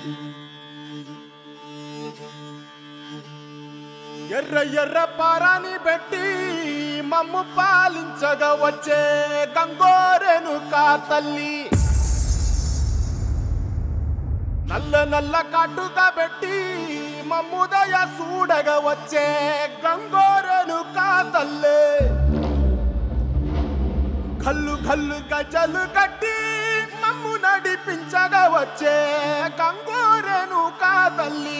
ఎర్ర ఎర్ర పారాని పెట్టి మమ్ము పాలించగా వచ్చే గంగోరెను కా తల్లి నల్ల నల్ల కాటుగా పెట్టి మమ్ముదయ చూడగా వచ్చే గంగోరెను కా తల్లి కల్లు కల్లు గజలు కట్టి మమ్ము నడిపించగా వచ్చే గంగోరెను కా తల్లి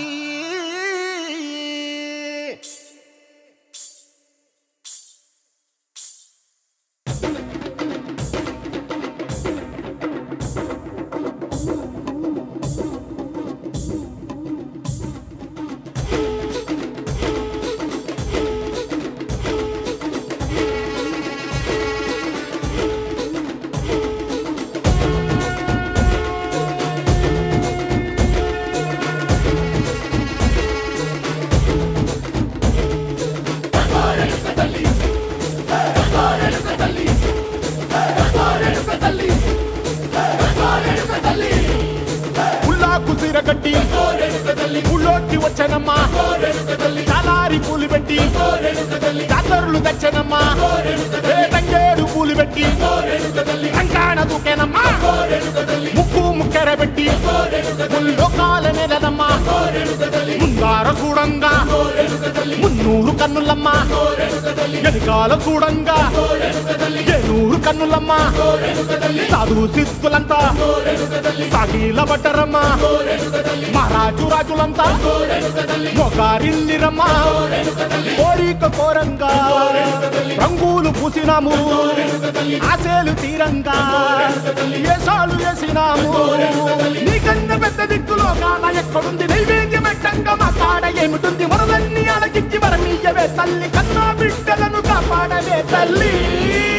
ఉల్లాకు సిరగట్టి ఉళ్ళోకి వచ్చనమ్మా చాలారి పూలు పెట్టి జాతరులు తెచ్చనమ్మా ఏ తంగేడు పూలు పెట్టి కంకాణ దూకేనమ్మా ముక్కు ముక్కెర పెట్టి ముల్లోకాల నెలనమ్మా ముందార చూడంగా మున్నూరు కన్నులమ్మా ఎనకాల చూడంగా ఏనూరు కన్నులమ్మా సాధు సిద్ధులంతా సాగిల బట్టరమ్మా మహారాజు రాజులంతా మొగారిల్లిరమ్మా కోరిక కోరంగా రంగులు పూసినాము ఆశలు తీరంగా ఏసాలు వేసినాము నీకన్న పెద్ద దిక్కులో కాన ఎక్కడుంది నైవేద్యం ఎట్టంగా మా కాడ ఏమిటుంది మొరలన్నీ అలగించి మరమీయవే తల్లి కన్నా బిడ్డలను కాపాడవే తల్లి